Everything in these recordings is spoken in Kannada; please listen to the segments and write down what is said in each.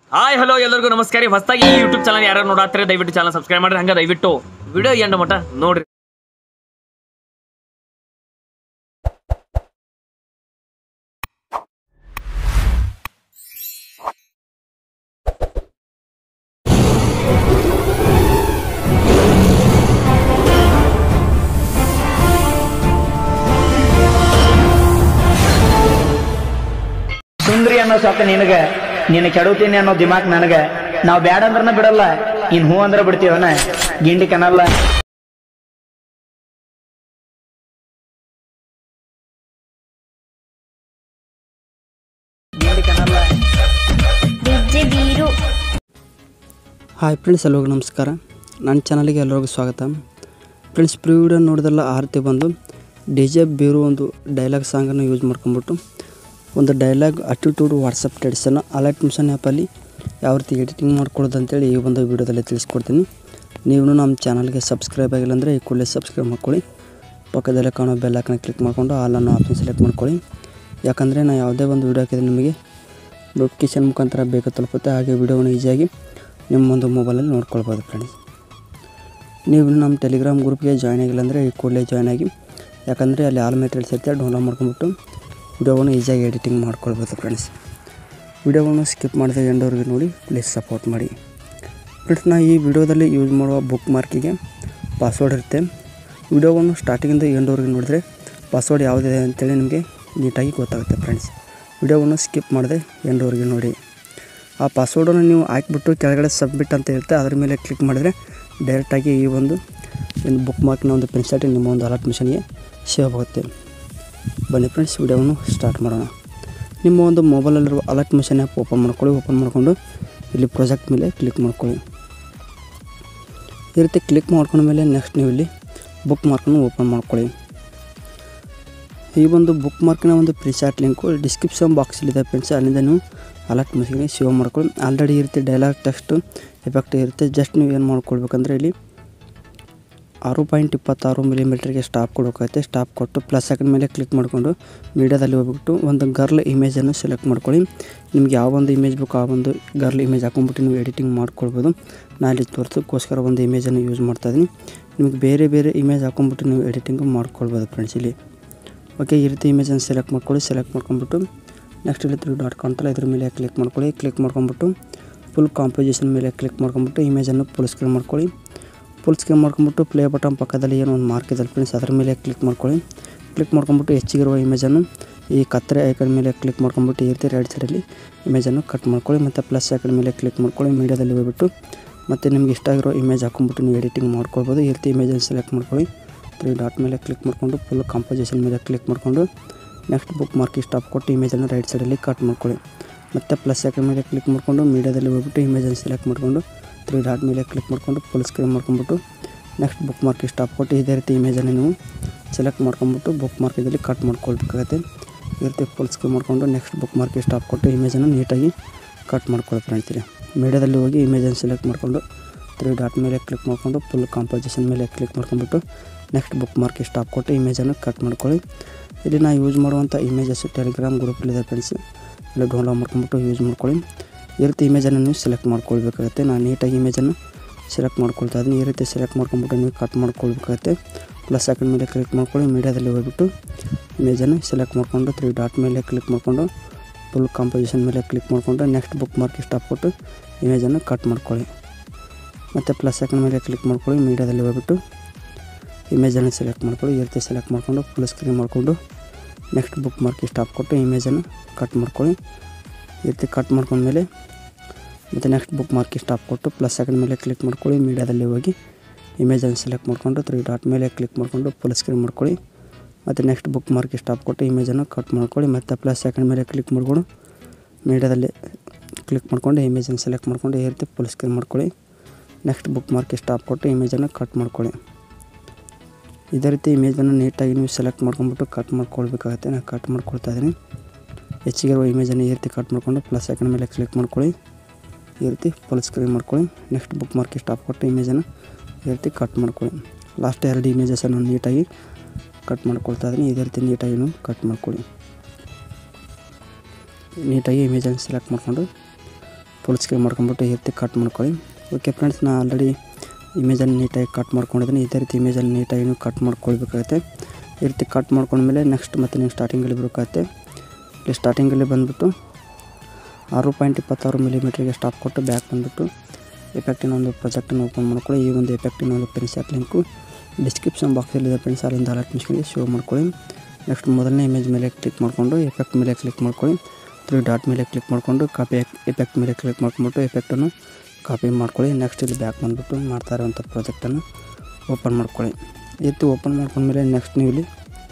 ಹಾಯ್ ಹಲೋ ಎಲ್ಲರಿಗೂ ನಮಸ್ಕಾರ ರೀ ಹೊಸದಾಗಿ ಈ ಯೂಟ್ಯೂಬ್ ಚಾನಲ್ ಯಾರು ನೋಡಾತ್ತಾರೆ ದಯವಿಟ್ಟು ಚಾನಲ್ ಸಬ್ಸ್ಕ್ರೈಬ್ ಮಾಡ್ರಿ ಹಂಗ ದಯವಿಟ್ಟು ವಿಡಿಯೋ ಎಂಡ್ ಮಟ ನೋಡ್ರಿ ಸುಂದ್ರಿ ಅನ್ನೋ ಸೊಕ್ಕ ನಿನಗ ನೀನು ಕೆಡುತ್ತೀನಿ ಅನ್ನೋ ದಿಮಾಕ್ ನನಗ ನಾವ್ ಬ್ಯಾಡ ಅಂದ್ರನ ಬಿಡಲ್ಲ ಇನ್ ಹೂ ಅಂದ್ರ ಬಿಡ್ತೀವನ ಗಿಂಡಿ ಕನಲ್ಲ ಗಿಂಡಿ ಕನಲ್ಲ ಡಿಜೆ ಬೀರು ಹಾಯ್ ಫ್ರೆಂಡ್ಸ್ ಎಲ್ಲರಿಗೂ ನಮಸ್ಕಾರ ನನ್ನ ಚಾನಲ್ಗೆ ಎಲ್ಲರಿಗೂ ಸ್ವಾಗತ ಫ್ರೆಂಡ್ಸ್ ಪ್ರೀ ವಿಡಿಯೋ ನೋಡಿದೆಲ್ಲ ಆರತಿ ಬಂದು ಡಿ ಜೆ ಬೇರು ಒಂದು ಡೈಲಾಗ್ ಸಾಂಗನ್ನು ಯೂಸ್ ಮಾಡ್ಕೊಂಬಿಟ್ಟು ಒಂದು ಡೈಲಾಗ್ ಅಟಿಟ್ಯೂಡ್ ವಾಟ್ಸಪ್ ಸ್ಟೇಟಸನ್ನು ಅಲರ್ಟ್ ಮಿಷನ್ ಆ್ಯಪಲ್ಲಿ ಯಾವ ರೀತಿ ಎಡಿಟಿಂಗ್ ಮಾಡ್ಕೊಳ್ಳೋದು ಅಂತೇಳಿ ಈ ಒಂದು ವಿಡಿಯೋದಲ್ಲಿ ತಿಳಿಸ್ಕೊಡ್ತೀನಿ ನೀವು ನಮ್ಮ ಚಾನಲ್ಗೆ ಸಬ್ಸ್ಕ್ರೈಬ್ ಆಗಿಲ್ಲ ಅಂದರೆ ಈ ಕೂಡಲೇ ಸಬ್ಸ್ಕ್ರೈಬ್ ಮಾಡ್ಕೊಳ್ಳಿ ಪಕ್ಕದಲ್ಲೇ ಕಾಣೋ ಬೆಲ್ ಐಕನ್ ಕ್ಲಿಕ್ ಮಾಡಿಕೊಂಡು ಆಲ್ ಅನ್ನೋ ಆಪ್ಷನ್ ಸೆಲೆಕ್ಟ್ ಮಾಡ್ಕೊಳ್ಳಿ ಯಾಕಂದರೆ ನಾನು ಯಾವುದೇ ಒಂದು ವಿಡಿಯೋ ಹಾಕಿದ್ರೆ ನಿಮಗೆ ನೋಟಿಫಿಕೇಶನ್ ಮುಖಾಂತರ ಬೇಗ ತಲುಪುತ್ತೆ ಹಾಗೆ ವಿಡಿಯೋವನ್ನು ಈಸಿಯಾಗಿ ನಿಮ್ಮ ಒಂದು ಮೊಬೈಲಲ್ಲಿ ನೋಡ್ಕೊಳ್ಬೋದು ಫ್ರೆಂಡ್ಸ್ ನೀವು ಇನ್ನೂ ನಮ್ಮ ಟೆಲಿಗ್ರಾಮ್ ಗ್ರೂಪ್ಗೆ ಜಾಯ್ನ್ ಆಗಿಲ್ಲ ಅಂದರೆ ಈ ಕೂಡಲೇ ಜಾಯ್ನ್ ಆಗಿ ಯಾಕಂದರೆ ಅಲ್ಲಿ ಆಲ್ ಮೆಟೀರಿಯಲ್ಸ್ ಇರುತ್ತೆ ಡೌನ್ಲೋಡ್ ಮಾಡ್ಕೊಂಬಿಟ್ಟು ವಿಡಿಯೋವನ್ನು ಈಸಿಯಾಗಿ ಎಡಿಟಿಂಗ್ ಮಾಡ್ಕೊಳ್ಬೋದು ಫ್ರೆಂಡ್ಸ್ ವಿಡಿಯೋವನ್ನು ಸ್ಕಿಪ್ ಮಾಡಿದ ಎಂಡವ್ರಿಗೆ ನೋಡಿ ಪ್ಲೀಸ್ ಸಪೋರ್ಟ್ ಮಾಡಿ ಫ್ರೆಂಡ್ಸ್ ನಾ ಈ ವಿಡಿಯೋದಲ್ಲಿ ಯೂಸ್ ಮಾಡುವ ಬುಕ್ ಮಾರ್ಕಿಗೆ ಪಾಸ್ವರ್ಡ್ ಇರುತ್ತೆ ವಿಡಿಯೋವನ್ನು ಸ್ಟಾರ್ಟಿಂಗಿಂದ ಎಂಡವ್ರಿಗೆ ನೋಡಿದ್ರೆ ಪಾಸ್ವರ್ಡ್ ಯಾವುದಿದೆ ಅಂತೇಳಿ ನಿಮಗೆ ನೀಟಾಗಿ ಗೊತ್ತಾಗುತ್ತೆ ಫ್ರೆಂಡ್ಸ್ ವಿಡಿಯೋವನ್ನು ಸ್ಕಿಪ್ ಮಾಡದೆ ಎಂಡವ್ರಿಗೆ ನೋಡಿ ಆ ಪಾಸ್ವರ್ಡನ್ನು ನೀವು ಹಾಕಿಬಿಟ್ಟು ಕೆಳಗಡೆ ಸಬ್ಮಿಟ್ ಅಂತ ಇರುತ್ತೆ ಅದ್ರ ಮೇಲೆ ಕ್ಲಿಕ್ ಮಾಡಿದರೆ ಡೈರೆಕ್ಟಾಗಿ ಈ ಒಂದು ಒಂದು ಬುಕ್ ಮಾರ್ಕ್ನ ಒಂದು ಪ್ರಿನ್ಸೆಟ್ ನಿಮ್ಮ ಒಂದು ಅಲರ್ಟ್ ಮಿಷನ್ಗೆ ಸೇವ್ ಆಗುತ್ತೆ ಬನ್ನಿ ಫ್ರೆಂಡ್ಸ್ ವಿಡಿಯೋವನ್ನು ಸ್ಟಾರ್ಟ್ ಮಾಡೋಣ ನಿಮ್ಮ ಒಂದು ಮೊಬೈಲಲ್ಲಿರುವ ಅಲರ್ಟ್ ಮಿಷನ್ ಆ್ಯಪ್ ಓಪನ್ ಮಾಡ್ಕೊಳ್ಳಿ ಓಪನ್ ಮಾಡಿಕೊಂಡು ಇಲ್ಲಿ ಪ್ರಾಜೆಕ್ಟ್ ಮೇಲೆ ಕ್ಲಿಕ್ ಮಾಡ್ಕೊಳ್ಳಿ ಈ ರೀತಿ ಕ್ಲಿಕ್ ಮಾಡ್ಕೊಂಡ ಮೇಲೆ ನೆಕ್ಸ್ಟ್ ನೀವು ಇಲ್ಲಿ ಬುಕ್ ಮಾರ್ಕನ್ನು ಓಪನ್ ಮಾಡ್ಕೊಳ್ಳಿ ಈ ಒಂದು ಬುಕ್ ಮಾರ್ಕಿನ ಒಂದು ಪ್ರಿಸಾಟ್ ಲಿಂಕು ಡಿಸ್ಕ್ರಿಪ್ಷನ್ ಬಾಕ್ಸಲ್ಲಿದೆ ಫ್ರೆಂಡ್ಸ್ ಅಲ್ಲಿಂದ ನೀವು ಅಲರ್ಟ್ ಮೆಸೇಜ್ಗೆ ಸೇವ್ ಮಾಡ್ಕೊಳ್ಳಿ ಆಲ್ರೆಡಿ ಇರುತ್ತೆ ಡೈಲಾಗ್ ಟೆಕ್ಸ್ಟ್ ಎಫೆಕ್ಟ್ ಇರುತ್ತೆ ಜಸ್ಟ್ ನೀವು ಏನು ಮಾಡ್ಕೊಳ್ಬೇಕಂದ್ರೆ ಇಲ್ಲಿ ಆರು ಪಾಯಿಂಟ್ ಇಪ್ಪತ್ತಾರು ಮಿಲಿಮೀಟ್ರಿಗೆ ಸ್ಟಾಪ್ ಕೊಡೋಕೈತೆ ಸ್ಟಾಪ್ ಕೊಟ್ಟು ಪ್ಲಸ್ ಸೆಕೆಂಡ್ ಮೇಲೆ ಕ್ಲಿಕ್ ಮಾಡಿಕೊಂಡು ಮೀಡಿಯಾದಲ್ಲಿ ಹೋಗ್ಬಿಟ್ಟು ಒಂದು ಗರ್ಲ್ ಇಮೇಜನ್ನು ಸೆಲೆಕ್ಟ್ ಮಾಡ್ಕೊಳ್ಳಿ ನಿಮ್ಗೆ ಯಾವ ಒಂದು ಇಮೇಜ್ ಬೇಕು ಆ ಒಂದು ಗರ್ಲ್ ಇಮೇಜ್ ಹಾಕೊಂಡ್ಬಿಟ್ಟು ನೀವು ಎಡಿಟಿಂಗ್ ಮಾಡ್ಕೊಳ್ಬೋದು ನಾನು ಇಲ್ಲಿ ತೋರಿಸೋಕ್ಕೋಸ್ಕರ ಒಂದು ಇಮೇಜನ್ನು ಯೂಸ್ ಮಾಡ್ತಾಯಿದ್ದೀನಿ ನಿಮಗೆ ಬೇರೆ ಬೇರೆ ಇಮೇಜ್ ಹಾಕೊಂಡ್ಬಿಟ್ಟು ನೀವು ಎಡಿಟಿಂಗ್ ಮಾಡ್ಕೊಳ್ಬೋದು ಫ್ರೆಂಡ್ಸ್ ಇಲ್ಲಿ ಓಕೆ ಈ ರೀತಿ ಇಮೇಜನ್ನು ಸೆಲೆಕ್ಟ್ ಮಾಡ್ಕೊಳ್ಳಿ ಸೆಲೆಕ್ಟ್ ಮಾಡ್ಕೊಂಬಿಟ್ಟು ನೆಕ್ಸ್ಟ್ ಇಲ್ಲಿ ತ್ರೀ ಡಾಟ್ ಕಾಣ್ತಲ್ಲ ಇದ್ರ ಮೇಲೆ ಕ್ಲಿಕ್ ಮಾಡ್ಕೊಳ್ಳಿ ಕ್ಲಿಕ್ ಮಾಡ್ಕೊಂಬಿಟ್ಟು ಫುಲ್ ಕಾಂಪೋಸಿಷನ್ ಮೇಲೆ ಕ್ಲಿಕ್ ಮಾಡ್ಕೊಂಬಿಟ್ಟು ಇಮೇಜನ್ನು ಫುಲ್ ಸ್ಕ್ರೀನ್ ಮಾಡ್ಕೊಳ್ಳಿ ಫುಲ್ ಸ್ಕ್ರೀನ್ ಮಾಡ್ಕೊಂಬಿಟ್ಟು ಪ್ಲೇ ಬಟನ್ ಪಕ್ಕದಲ್ಲಿ ಏನೋ ಒಂದು ಮಾರ್ಕ್ ಇದೆ ಫ್ರೆಂಡ್ಸ್ ಅದರ ಮೇಲೆ ಕ್ಲಿಕ್ ಮಾಡ್ಕೊಳ್ಳಿ ಕ್ಲಿಕ್ ಮಾಡ್ಕೊಂಬಿಟ್ಟು ಹೆಚ್ಚಿಗಿರುವ ಇಮೇಜನ್ನು ಈ ಕತ್ತರೆ ಐಕನ್ ಮೇಲೆ ಕ್ಲಿಕ್ ಮಾಡ್ಕೊಂಬಿಟ್ಟು ಈ ರೀತಿ ರೈಟ್ ಸೈಡಲ್ಲಿ ಇಮೇಜನ್ನು ಕಟ್ ಮಾಡ್ಕೊಳ್ಳಿ ಮತ್ತು ಪ್ಲಸ್ ಐಕನ್ ಮೇಲೆ ಕ್ಲಿಕ್ ಮಾಡ್ಕೊಳ್ಳಿ ಮೀಡಿಯಾದಲ್ಲಿ ಹೋಗ್ಬಿಟ್ಟು ಮತ್ತು ನಿಮ್ಗೆ ಇಷ್ಟ ಆಗಿರೋ ಇಮೇಜ್ ಹಾಕೊಂಬಿಟ್ಟು ನೀವು ಎಡಿಟಿಂಗ್ ಮಾಡ್ಕೊಳ್ಬೋದು ಈ ರೀತಿ ಇಮೇಜನ್ನು ಸೆಲೆಕ್ಟ್ ಮಾಡ್ಕೊಳ್ಳಿ ತ್ರೀ ಡಾಟ್ ಮೇಲೆ ಕ್ಲಿಕ್ ಮಾಡಿಕೊಂಡು ಫುಲ್ ಕಾಂಪೋಸಿಷನ್ ಮೇಲೆ ಕ್ಲಿಕ್ ಮಾಡಿಕೊಂಡು ನೆಕ್ಸ್ಟ್ ಬುಕ್ ಮಾರ್ಕಿ ಸ್ಟಾಪ್ ಕೊಟ್ಟು ಇಮೇಜನ್ನು ರೈಟ್ ಸೈಡಲ್ಲಿ ಕಟ್ ಮಾಡ್ಕೊಳ್ಳಿ ಮತ್ತು ಪ್ಲಸ್ ಸೆಕೆಂಡ್ ಮೇಲೆ ಕ್ಲಿಕ್ ಮಾಡಿಕೊಂಡು ಮೀಡಿಯಾದಲ್ಲಿ ಹೋಗ್ಬಿಟ್ಟು ಇಮೇಜನ್ನು ಸೆಲೆಕ್ಟ್ ಮಾಡಿಕೊಂಡು ತ್ರೀ ಡಾಟ್ ಮೇಲೆ ಕ್ಲಿಕ್ ಮಾಡಿಕೊಂಡು ಫುಲ್ ಸ್ಕ್ರೀನ್ ಮಾಡ್ಕೊಂಬಿಟ್ಟು ನೆಕ್ಸ್ಟ್ ಬುಕ್ ಮಾರ್ಕಿ ಸ್ಟಾಪ್ ಕೊಟ್ಟು ಇದೇ ರೀತಿ ಇಮೇಜನ್ನು ನೀವು ಸೆಲೆಕ್ಟ್ ಮಾಡ್ಕೊಂಬಿಟ್ಟು ಬುಕ್ ಮಾರ್ಕಿದಲ್ಲಿ ಕಟ್ ಮಾಡ್ಕೊಳ್ಬೇಕಾಗತ್ತೆ ಈ ರೀತಿ ಫುಲ್ ಸ್ಕ್ರೀನ್ ಮಾಡಿಕೊಂಡು ನೆಕ್ಸ್ಟ್ ಬುಕ್ ಮಾರ್ಕಿ ಸ್ಟಾಪ್ ಕೊಟ್ಟು ಇಮೇಜನ್ನು ನೀಟಾಗಿ ಕಟ್ ಮಾಡ್ಕೊಳ್ಳಿ ಫ್ರೆಂಡ್ಸ್ ಮೀಡಿಯಾದಲ್ಲಿ ಹೋಗಿ ಇಮೇಜನ್ನು ಸೆಲೆಕ್ಟ್ ಮಾಡಿಕೊಂಡು ತ್ರೀ ಡಾಟ್ ಮೇಲೆ ಕ್ಲಿಕ್ ಮಾಡಿಕೊಂಡು ಫುಲ್ ಕಾಂಪೋಸಿಷನ್ ಮೇಲೆ ಕ್ಲಿಕ್ ಮಾಡ್ಕೊಂಬಿಟ್ಟು ನೆಕ್ಸ್ಟ್ ಬುಕ್ ಮಾರ್ಕಿ ಸ್ಟಾಪ್ ಕೊಟ್ಟು ಇಮೇಜನ್ನು ಕಟ್ ಮಾಡ್ಕೊಳ್ಳಿ ಇಲ್ಲಿ ನಾ ಯೂಸ್ ಮಾಡುವಂಥ ಇಮೇಜಸ್ ಟೆಲಿಗ್ರಾಮ್ ಗ್ರೂಪಲ್ಲಿದೆ ಫ್ರೆಂಡ್ಸ್ ಇಲ್ಲಿ ಡೌನ್ಲೋಡ್ ಮಾಡ್ಕೊಂಬಿಟ್ಟು ಯೂಸ್ ಮಾಡ್ಕೊಳ್ಳಿ ಈ ರೀತಿ ಇಮೇಜನ್ನು ನೀವು ಸೆಲೆಕ್ಟ್ ಮಾಡ್ಕೊಳ್ಬೇಕಾಗತ್ತೆ ನಾನು ನೀಟಾಗಿ ಇಮೇಜನ್ನು ಸೆಲೆಕ್ಟ್ ಮಾಡ್ಕೊಳ್ತಾ ಇದ್ದೀನಿ ಈ ರೀತಿ ಸೆಲೆಕ್ಟ್ ಮಾಡ್ಕೊಂಬಿಟ್ಟು ನೀವು ಕಟ್ ಮಾಡ್ಕೊಳ್ಬೇಕಾಗತ್ತೆ ಪ್ಲಸ್ ಸೆಕೆಂಡ್ ಮೇಲೆ ಕ್ಲಿಕ್ ಮಾಡ್ಕೊಳ್ಳಿ ಮೀಡಿಯಾದಲ್ಲಿ ಹೋಗ್ಬಿಟ್ಟು ಇಮೇಜನ್ನು ಸೆಲೆಕ್ಟ್ ಮಾಡಿಕೊಂಡು ತ್ರೀ ಡಾಟ್ ಮೇಲೆ ಕ್ಲಿಕ್ ಮಾಡಿಕೊಂಡು ಫುಲ್ ಕಾಂಪೋಸಿಷನ್ ಮೇಲೆ ಕ್ಲಿಕ್ ಮಾಡಿಕೊಂಡು ನೆಕ್ಸ್ಟ್ ಬುಕ್ ಮಾರ್ಕಿ ಸ್ಟಾಪ್ ಕೊಟ್ಟು ಇಮೇಜನ್ನು ಕಟ್ ಮಾಡ್ಕೊಳ್ಳಿ ಮತ್ತು ಪ್ಲಸ್ ಸೆಕೆಂಡ್ ಮೇಲೆ ಕ್ಲಿಕ್ ಮಾಡ್ಕೊಳ್ಳಿ ಮೀಡಿಯಾದಲ್ಲಿ ಹೋಗ್ಬಿಟ್ಟು ಇಮೇಜನ್ನು ಸೆಲೆಕ್ಟ್ ಮಾಡ್ಕೊಳ್ಳಿ ಈ ರೀತಿ ಸೆಲೆಕ್ಟ್ ಮಾಡಿಕೊಂಡು ಫುಲ್ ಸ್ಕ್ರೀನ್ ಮಾಡಿಕೊಂಡು ನೆಕ್ಸ್ಟ್ ಬುಕ್ ಮಾರ್ಕಿ ಸ್ಟಾಪ್ ಕೊಟ್ಟು ಇಮೇಜನ್ನು ಕಟ್ ಮಾಡ್ಕೊಳ್ಳಿ ಈ ರೀತಿ ಕಟ್ ಮಾಡ್ಕೊಂಡ್ಮೇಲೆ ಮತ್ತು ನೆಕ್ಸ್ಟ್ ಬುಕ್ ಮಾರ್ಕಿ ಸ್ಟಾಪ್ ಕೊಟ್ಟು ಪ್ಲಸ್ ಸೆಕೆಂಡ್ ಮೇಲೆ ಕ್ಲಿಕ್ ಮಾಡ್ಕೊಳ್ಳಿ ಮೀಡಿಯಾದಲ್ಲಿ ಹೋಗಿ ಇಮೇಜನ್ನು ಸೆಲೆಕ್ಟ್ ಮಾಡಿಕೊಂಡು ತ್ರೀ ಡಾಟ್ ಮೇಲೆ ಕ್ಲಿಕ್ ಮಾಡಿಕೊಂಡು ಫುಲ್ ಸ್ಕ್ರೀನ್ ಮಾಡ್ಕೊಳ್ಳಿ ಮತ್ತು ನೆಕ್ಸ್ಟ್ ಬುಕ್ ಮಾರ್ಕಿ ಸ್ಟಾಪ್ ಕೊಟ್ಟು ಇಮೇಜನ್ನು ಕಟ್ ಮಾಡ್ಕೊಳ್ಳಿ ಮತ್ತು ಪ್ಲಸ್ ಸೆಕೆಂಡ್ ಮೇಲೆ ಕ್ಲಿಕ್ ಮಾಡ್ಕೊಂಡು ಮೀಡಿಯಾದಲ್ಲಿ ಕ್ಲಿಕ್ ಮಾಡ್ಕೊಂಡು ಇಮೇಜನ್ನು ಸೆಲೆಕ್ಟ್ ಮಾಡ್ಕೊಂಡು ಈ ರೀತಿ ಫುಲ್ ಸ್ಕ್ರೀನ್ ಮಾಡ್ಕೊಳ್ಳಿ ನೆಕ್ಸ್ಟ್ ಬುಕ್ ಮಾರ್ಕಿ ಸ್ಟಾಪ್ ಕೊಟ್ಟು ಇಮೇಜನ್ನು ಕಟ್ ಮಾಡ್ಕೊಳ್ಳಿ ಇದೇ ರೀತಿ ಇಮೇಜನ್ನು ನೀಟಾಗಿ ನೀವು ಸೆಲೆಕ್ಟ್ ಮಾಡ್ಕೊಂಬಿಟ್ಟು ಕಟ್ ಮಾಡ್ಕೊಳ್ಬೇಕಾಗತ್ತೆ ನಾನು ಕಟ್ ಮಾಡ್ಕೊಳ್ತಾ ಇದ್ದೀನಿ ಹೆಚ್ಚಿಗಿರುವ ಇಮೇಜನ್ನು ಈ ರೀತಿ ಕಟ್ ಮಾಡಿಕೊಂಡು ಪ್ಲಸ್ ಸೆಕೆಂಡ್ ಮೇಲೆ ಕ್ಲಿಕ್ ಮಾಡ್ಕೊಳ್ಳಿ ಈ ರೀತಿ ಫುಲ್ ಸ್ಕ್ರೀನ್ ಮಾಡ್ಕೊಳ್ಳಿ ನೆಕ್ಸ್ಟ್ ಬುಕ್ ಮಾರ್ಕಿ ಸ್ಟಾಪ್ ಕೊಟ್ಟು ಇಮೇಜನ್ನು ಈ ರೀತಿ ಕಟ್ ಮಾಡ್ಕೊಳ್ಳಿ ಲಾಸ್ಟ್ ಎರಡು ಇಮೇಜಸನ್ನು ನೀಟಾಗಿ ಕಟ್ ಮಾಡ್ಕೊಳ್ತಾ ಇದ್ದೀನಿ ಇದೇ ರೀತಿ ನೀಟಾಗಿ ನೀವು ಕಟ್ ಮಾಡ್ಕೊಳ್ಳಿ ನೀಟಾಗಿ ಇಮೇಜನ್ನು ಸೆಲೆಕ್ಟ್ ಮಾಡಿಕೊಂಡು ಫುಲ್ ಸ್ಕ್ರೀನ್ ಮಾಡ್ಕೊಂಬಿಟ್ಟು ಈ ರೀತಿ ಕಟ್ ಮಾಡ್ಕೊಳ್ಳಿ ಓಕೆ ಫ್ರೆಂಡ್ಸ್ ನಾನು ಆಲ್ರೆಡಿ ಇಮೇಜನ್ನು ನೀಟಾಗಿ ಕಟ್ ಮಾಡ್ಕೊಂಡಿದ್ದೀನಿ ಇದೇ ರೀತಿ ಇಮೇಜಲ್ಲಿ ನೀಟಾಗಿ ನೀವು ಕಟ್ ಮಾಡ್ಕೊಳ್ಬೇಕಾಗತ್ತೆ ಈ ರೀತಿ ಕಟ್ ಮಾಡ್ಕೊಂಡ್ಮೇಲೆ ನೆಕ್ಸ್ಟ್ ಮತ್ತೆ ನೀವು ಸ್ಟಾರ್ಟಿಂಗಲ್ಲಿ ಬರಬೇಕಾಗತ್ತೆ ಇಲ್ಲಿ ಸ್ಟಾರ್ಟಿಂಗಲ್ಲಿ ಬಂದುಬಿಟ್ಟು ಆರು ಪಾಯಿಂಟ್ ಇಪ್ಪತ್ತಾರು ಮಿಲಿಮೀಟ್ರಿಗೆ ಸ್ಟಾಪ್ ಕೊಟ್ಟು ಬ್ಯಾಕ್ ಬಂದುಬಿಟ್ಟು ಎಫೆಕ್ಟಿನ ಒಂದು ಪ್ರಾಜೆಕ್ಟನ್ನು ಓಪನ್ ಮಾಡ್ಕೊಳ್ಳಿ ಈ ಒಂದು ಎಫೆಕ್ಟಿನ ಒಂದು ಪ್ರಿನ್ಸೆಟ್ ಲಿಂಕು ಡಿಸ್ಕ್ರಿಪ್ಷನ್ ಬಾಕ್ಸಲ್ಲಿದೆ ಫ್ರೆಂಡ್ಸ್ ಅಲ್ಲಿಂದ ಅಲರ್ಟ್ ಮಿಷನ್ಗೆ ಶೋ ಮಾಡ್ಕೊಳ್ಳಿ ನೆಕ್ಸ್ಟ್ ಮೊದಲನೇ ಇಮೇಜ್ ಮೇಲೆ ಕ್ಲಿಕ್ ಮಾಡಿಕೊಂಡು ಎಫೆಕ್ಟ್ ಮೇಲೆ ಕ್ಲಿಕ್ ಮಾಡ್ಕೊಳ್ಳಿ ತ್ರೀ ಡಾಟ್ ಮೇಲೆ ಕ್ಲಿಕ್ ಮಾಡಿಕೊಂಡು ಕಾಪಿ ಎಫೆಕ್ಟ್ ಮೇಲೆ ಕ್ಲಿಕ್ ಮಾಡ್ಕೊಂಬಿಟ್ಟು ಎಫೆಕ್ಟನ್ನು ಕಾಪಿ ಮಾಡ್ಕೊಳ್ಳಿ ನೆಕ್ಸ್ಟ್ ಇಲ್ಲಿ ಬ್ಯಾಕ್ ಬಂದುಬಿಟ್ಟು ಮಾಡ್ತಾ ಇರೋವಂಥ ಪ್ರಾಜೆಕ್ಟನ್ನು ಓಪನ್ ಮಾಡ್ಕೊಳ್ಳಿ ಈ ರೀತಿ ಓಪನ್ ಮಾಡ್ಕೊಂಡ್ಮೇಲೆ ನೆಕ್ಸ್ಟ್ ನೀವು ಇಲ್ಲಿ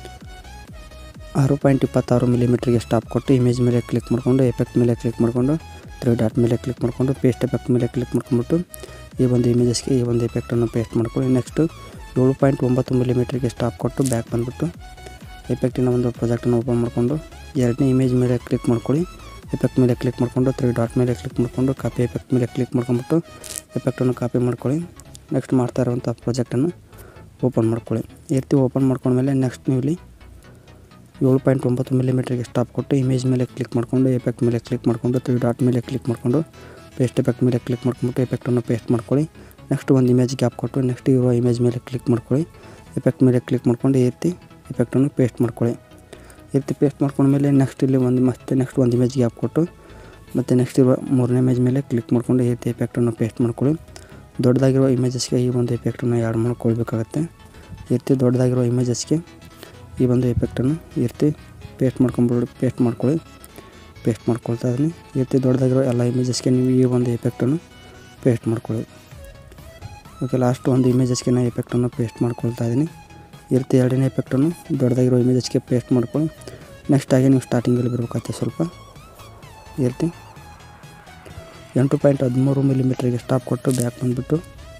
ಆರು ಪಾಯಿಂಟ್ ಇಪ್ಪತ್ತಾರು ಮಿಲಿಮೀಟ್ರಿಗೆ ಸ್ಟಾಪ್ ಕೊಟ್ಟು ಇಮೇಜ್ ಮೇಲೆ ಕ್ಲಿಕ್ ಮಾಡಿಕೊಂಡು ಎಫೆಕ್ಟ್ ಮೇಲೆ ಕ್ಲಿಕ್ ಮಾಡಿಕೊಂಡು ತ್ರೀ ಡಾಟ್ ಮೇಲೆ ಕ್ಲಿಕ್ ಮಾಡಿಕೊಂಡು ಪೇಸ್ಟ್ ಎಫೆಕ್ಟ್ ಮೇಲೆ ಕ್ಲಿಕ್ ಮಾಡ್ಕೊಂಬಿಟ್ಟು ಈ ಒಂದು ಇಮೇಜಸ್ಗೆ ಈ ಒಂದು ಎಫೆಕ್ಟನ್ನು ಪೇಸ್ಟ್ ಮಾಡ್ಕೊಳ್ಳಿ ನೆಕ್ಸ್ಟು ಏಳು ಪಾಯಿಂಟ್ ಒಂಬತ್ತು ಮಿಲಿಮೀಟ್ರಿಗೆ ಸ್ಟಾಪ್ ಕೊಟ್ಟು ಬ್ಯಾಕ್ ಬಂದುಬಿಟ್ಟು ಎಫೆಕ್ಟಿನ ಒಂದು ಪ್ರಾಜೆಕ್ಟನ್ನು ಓಪನ್ ಮಾಡಿಕೊಂಡು ಎರಡನೇ ಇಮೇಜ್ ಮೇಲೆ ಕ್ಲಿಕ್ ಮಾಡ್ಕೊಳ್ಳಿ ಎಫೆಕ್ಟ್ ಮೇಲೆ ಕ್ಲಿಕ್ ಮಾಡಿಕೊಂಡು ತ್ರೀ ಡಾಟ್ ಮೇಲೆ ಕ್ಲಿಕ್ ಮಾಡಿಕೊಂಡು ಕಾಪಿ ಎಫೆಕ್ಟ್ ಮೇಲೆ ಕ್ಲಿಕ್ ಮಾಡ್ಕೊಂಬಿಟ್ಟು ಎಫೆಕ್ಟನ್ನು ಕಾಪಿ ಮಾಡ್ಕೊಳ್ಳಿ ನೆಕ್ಸ್ಟ್ ಮಾಡ್ತಾ ಇರುವಂಥ ಪ್ರಾಜೆಕ್ಟನ್ನು ಓಪನ್ ಮಾಡ್ಕೊಳ್ಳಿ ಈ ರೀತಿ ಓಪನ್ ಮಾಡ್ಕೊಂಡ್ಮೇಲೆ ನೆಕ್ಸ್ಟ್ ನೀವು ಇಲ್ಲಿ ಏಳು ಪಾಯಿಂಟ್ ಒಂಬತ್ತು ಮಿಲಿಮೀಟ್ರಿಗೆ ಸ್ಟಾಪ್ ಕೊಟ್ಟು ಇಮೇಜ್ ಮೇಲೆ ಕ್ಲಿಕ್ ಮಾಡಿಕೊಂಡು ಎಫೆಕ್ಟ್ ಮೇಲೆ ಕ್ಲಿಕ್ ಮಾಡಿಕೊಂಡು ತ್ರೀ ಡಾಟ್ ಮೇಲೆ ಕ್ಲಿಕ್ ಮಾಡಿಕೊಂಡು ಪೇಸ್ಟ್ ಎಫೆಕ್ಟ್ ಮೇಲೆ ಕ್ಲಿಕ್ ಮಾಡ್ಕೊಂಬಿಟ್ಟು ಎಫೆಕ್ಟನ್ನು ಪೇಸ್ಟ್ ಮಾಡ್ಕೊಳ್ಳಿ ನೆಕ್ಸ್ಟ್ ಒಂದು ಇಮೇಜ್ ಗ್ಯಾಪ್ ಕೊಟ್ಟು ನೆಕ್ಸ್ಟ್ ಇರೋ ಇಮೇಜ್ ಮೇಲೆ ಕ್ಲಿಕ್ ಮಾಡ್ಕೊಳ್ಳಿ ಎಫೆಕ್ಟ್ ಮೇಲೆ ಕ್ಲಿಕ್ ಮಾಡ್ಕೊಂಡು ಈ ರೀತಿ ಎಫೆಕ್ಟನ್ನು ಪೇಸ್ಟ್ ಮಾಡ್ಕೊಳ್ಳಿ ಈ ರೀತಿ ಪೇಸ್ಟ್ ಮಾಡ್ಕೊಂಡ್ಮೇಲೆ ನೆಕ್ಸ್ಟ್ ಇಲ್ಲಿ ಒಂದು ಮತ್ತೆ ನೆಕ್ಸ್ಟ್ ಒಂದು ಇಮೇಜ್ ಗ್ಯಾಪ್ ಕೊಟ್ಟು ಮತ್ತು ನೆಕ್ಸ್ಟ್ ಇರುವ ಮೂರನೇ ಇಮೇಜ್ ಮೇಲೆ ಕ್ಲಿಕ್ ಮಾಡ್ಕೊಂಡು ಈ ರೀತಿ ಎಫೆಕ್ಟನ್ನು ಪೇಸ್ಟ್ ಮಾಡ್ಕೊಳ್ಳಿ ದೊಡ್ಡದಾಗಿರೋ ಇಮೇಜಸ್ಗೆ ಈ ಒಂದು ಎಫೆಕ್ಟನ್ನು ಆ್ಯಡ್ ಮಾಡ್ಕೊಳ್ಬೇಕಾಗತ್ತೆ ಈ ರೀತಿ ದೊಡ್ಡದಾಗಿರೋ ಇಮೇಜಸ್ಗೆ ಈ ಒಂದು ಎಫೆಕ್ಟನ್ನು ಈ ರೀತಿ ಪೇಸ್ಟ್ ಮಾಡ್ಕೊಂಬಿಡು ಪೇಸ್ಟ್ ಮಾಡ್ಕೊಳ್ಳಿ ಪೇಸ್ಟ್ ಮಾಡ್ಕೊಳ್ತಾ ಇದ್ದೀನಿ ಈ ರೀತಿ ದೊಡ್ಡದಾಗಿರೋ ಎಲ್ಲ ಇಮೇಜಸ್ಗೆ ನೀವು ಈ ಒಂದು ಎಫೆಕ್ಟನ್ನು ಪೇಸ್ಟ್ ಮಾಡ್ಕೊಳ್ಳಿ ಓಕೆ ಲಾಸ್ಟ್ ಒಂದು ಇಮೇಜಸ್ಗೆ ನಾನು ಎಫೆಕ್ಟನ್ನು ಪೇಸ್ಟ್ ಮಾಡ್ಕೊಳ್ತಾ ಇದ್ದೀನಿ ಈ ರೀತಿ ಎರಡನೇ ಎಫೆಕ್ಟನ್ನು ದೊಡ್ಡದಾಗಿರೋ ಇಮೇಜಸ್ಗೆ ಪೇಸ್ಟ್ ಮಾಡ್ಕೊಳ್ಳಿ ನೆಕ್ಸ್ಟ್ ಹಾಗೆ ನೀವು ಸ್ಟಾರ್ಟಿಂಗಲ್ಲಿ ಬರಬೇಕಾಗುತ್ತೆ ಸ್ವಲ್ಪ ಈ ರೀತಿ ಎಂಟು ಪಾಯಿಂಟ್ ಹದಿಮೂರು ಮಿಲಿಮೀಟ್ರಿಗೆ ಸ್ಟಾಪ್ ಕೊಟ್ಟು ಬ್ಯಾಕ್ ಬಂದುಬಿಟ್ಟು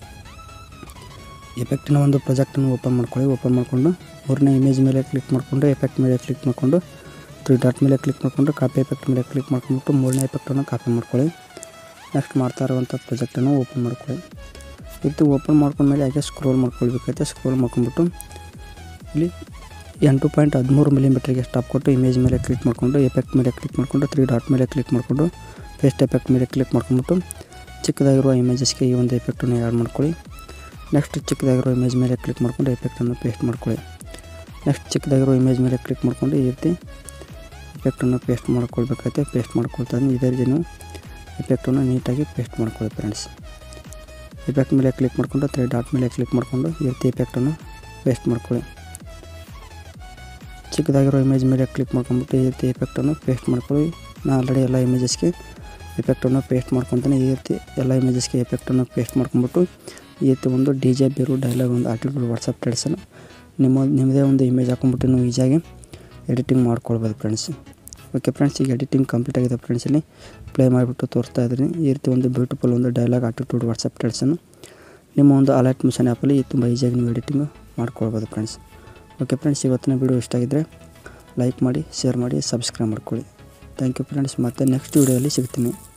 ಎಫೆಕ್ಟಿನ ಒಂದು ಪ್ರಾಜೆಕ್ಟನ್ನು ಓಪನ್ ಮಾಡ್ಕೊಳ್ಳಿ ಓಪನ್ ಮಾಡಿಕೊಂಡು ಮೂರನೇ ಇಮೇಜ್ ಮೇಲೆ ಕ್ಲಿಕ್ ಮಾಡಿಕೊಂಡು ಎಫೆಕ್ಟ್ ಮೇಲೆ ಕ್ಲಿಕ್ ಮಾಡಿಕೊಂಡು ತ್ರೀ ಡಾಟ್ ಮೇಲೆ ಕ್ಲಿಕ್ ಮಾಡಿಕೊಂಡು ಕಾಪಿ ಎಫೆಕ್ಟ್ ಮೇಲೆ ಕ್ಲಿಕ್ ಮಾಡ್ಕೊಂಬಿಟ್ಟು ಮೂರನೇ ಎಫೆಕ್ಟನ್ನು ಕಾಪಿ ಮಾಡ್ಕೊಳ್ಳಿ ನೆಕ್ಸ್ಟ್ ಮಾಡ್ತಾ ಇರುವಂಥ ಪ್ರಾಜೆಕ್ಟನ್ನು ಓಪನ್ ಮಾಡ್ಕೊಳ್ಳಿ ಇದು ಓಪನ್ ಮಾಡ್ಕೊಂಡ್ಮೇಲೆ ಹಾಗೆ ಸ್ಕ್ರೋಲ್ ಮಾಡ್ಕೊಳ್ಬೇಕಾಯ್ತು ಸ್ಕ್ರೋಲ್ ಮಾಡ್ಕೊಂಬಿಟ್ಟು ಇಲ್ಲಿ ಎಂಟು ಪಾಯಿಂಟ್ ಹದಿಮೂರು ಮಿಲಿಮೀಟ್ರಿಗೆ ಸ್ಟಾಪ್ ಕೊಟ್ಟು ಇಮೇಜ್ ಮೇಲೆ ಕ್ಲಿಕ್ ಮಾಡಿಕೊಂಡು ಎಫೆಕ್ಟ್ ಮೇಲೆ ಕ್ಲಿಕ್ ಮಾಡಿಕೊಂಡು ತ್ರೀ ಡಾಟ್ ಮೇಲೆ ಕ್ಲಿಕ್ ಮಾಡಿಕೊಂಡು ಪೇಸ್ಟ್ ಎಫೆಕ್ಟ್ ಮೇಲೆ ಕ್ಲಿಕ್ ಮಾಡ್ಕೊಂಬಿಟ್ಟು ಚಿಕ್ಕದಾಗಿರುವ ಇಮೇಜಸ್ಗೆ ಈ ಒಂದು ಎಫೆಕ್ಟನ್ನು ಆ್ಯಡ್ ಮಾಡ್ಕೊಳ್ಳಿ ನೆಕ್ಸ್ಟ್ ಚಿಕ್ಕದಾಗಿರೋ ಇಮೇಜ್ ಮೇಲೆ ಕ್ಲಿಕ್ ಮಾಡಿಕೊಂಡು ಎಫೆಕ್ಟನ್ನು ಪೇಸ್ಟ್ ಮಾಡ್ಕೊಳ್ಳಿ ನೆಕ್ಸ್ಟ್ ಚಿಕ್ಕದಾಗಿರೋ ಇಮೇಜ್ ಮೇಲೆ ಕ್ಲಿಕ್ ಮಾಡಿಕೊಂಡು ಈ ರೀತಿ ಎಫೆಕ್ಟನ್ನು ಪೇಸ್ಟ್ ಮಾಡ್ಕೊಳ್ಬೇಕಾಗುತ್ತೆ ಪೇಸ್ಟ್ ಮಾಡ್ಕೊಳ್ತಾ ಇದ್ದೀನಿ ಇದೇ ರೀತಿ ನೀವು ಎಫೆಕ್ಟನ್ನು ನೀಟಾಗಿ ಪೇಸ್ಟ್ ಮಾಡ್ಕೊಳ್ಳಿ ಫ್ರೆಂಡ್ಸ್ ಎಫೆಕ್ಟ್ ಮೇಲೆ ಕ್ಲಿಕ್ ಮಾಡಿಕೊಂಡು ತ್ರೀ ಡಾಟ್ ಮೇಲೆ ಕ್ಲಿಕ್ ಮಾಡಿಕೊಂಡು ಈ ರೀತಿ ಎಫೆಕ್ಟನ್ನು ಪೇಸ್ಟ್ ಮಾಡ್ಕೊಳ್ಳಿ ಚಿಕ್ಕದಾಗಿರೋ ಇಮೇಜ್ ಮೇಲೆ ಕ್ಲಿಕ್ ಮಾಡ್ಕೊಂಬಿಟ್ಟು ಈ ರೀತಿ ಎಫೆಕ್ಟನ್ನು ಪೇಸ್ಟ್ ಮಾಡ್ಕೊಳ್ಳಿ ನಾನು ಆಲ್ರೆಡಿ ಎಲ್ಲ ಇಮೇಜಸ್ಗೆ ಎಫೆಕ್ಟನ್ನು ಪೇಸ್ಟ್ ಮಾಡ್ಕೊತೀನಿ ಈ ರೀತಿ ಎಲ್ಲ ಇಮೇಜಸ್ಗೆ ಎಫೆಕ್ಟನ್ನು ಪೇಸ್ಟ್ ಮಾಡ್ಕೊಂಬಿಟ್ಟು ಈ ರೀತಿ ಒಂದು ಡಿ ಜೆ ಬೇರು ಡೈಲಾಗ್ ಒಂದು ಹಾಕಿಬಿಟ್ಟು ವಾಟ್ಸಪ್ ಟ್ರೆಡ್ಸನ್ನು ನಿಮ್ಮ ನಿಮ್ಮದೇ ಒಂದು ಇಮೇಜ್ ಹಾಕೊಂಡ್ಬಿಟ್ಟು ನೀವು ಈಸಿಯಾಗಿ ಎಡಿಟಿಂಗ್ ಮಾಡ್ಕೊಳ್ಬೋದು ಫ್ರೆಂಡ್ಸ್ ಓಕೆ ಫ್ರೆಂಡ್ಸ್ ಈಗ ಎಡಿಟಿಂಗ್ ಕಂಪ್ಲೀಟ್ ಆಗಿದೆ ಫ್ರೆಂಡ್ಸ್ ಇಲ್ಲಿ ಪ್ಲೇ ಮಾಡಿಬಿಟ್ಟು ತೋರಿಸ್ತಾ ಇದ್ದೀನಿ ಈ ರೀತಿ ಒಂದು ಬ್ಯೂಟಿಫುಲ್ ಒಂದು ಡೈಲಾಗ್ ಆಟಿಟ್ಯೂಡ್ ವಾಟ್ಸಪ್ ಟ್ರೆಡ್ಸನ್ನು ನಿಮ್ಮ ಒಂದು ಅಲರ್ಟ್ ಮಿಷನ್ ಆ್ಯಪಲ್ಲಿ ತುಂಬ ಈಸಿಯಾಗಿ ನೀವು ಎಡಿಟಿಂಗ್ ಮಾಡ್ಕೊಳ್ಬೋದು ಫ್ರೆಂಡ್ಸ್ ಓಕೆ ಫ್ರೆಂಡ್ಸ್ ಇವತ್ತಿನ ವಿಡಿಯೋ ಇಷ್ಟ ಆಗಿದ್ದರೆ ಲೈಕ್ ಮಾಡಿ ಶೇರ್ ಮಾಡಿ ಸಬ್ಸ್ಕ್ರೈಬ್ ಮಾಡ್ಕೊಳ್ಳಿ ಥ್ಯಾಂಕ್ ಯು ಫ್ರೆಂಡ್ಸ್ ಮತ್ತೆ ನೆಕ್ಸ್ಟ್ ವಿಡಿಯೋದಲ್ಲಿ ಸಿಗ್ತೀನಿ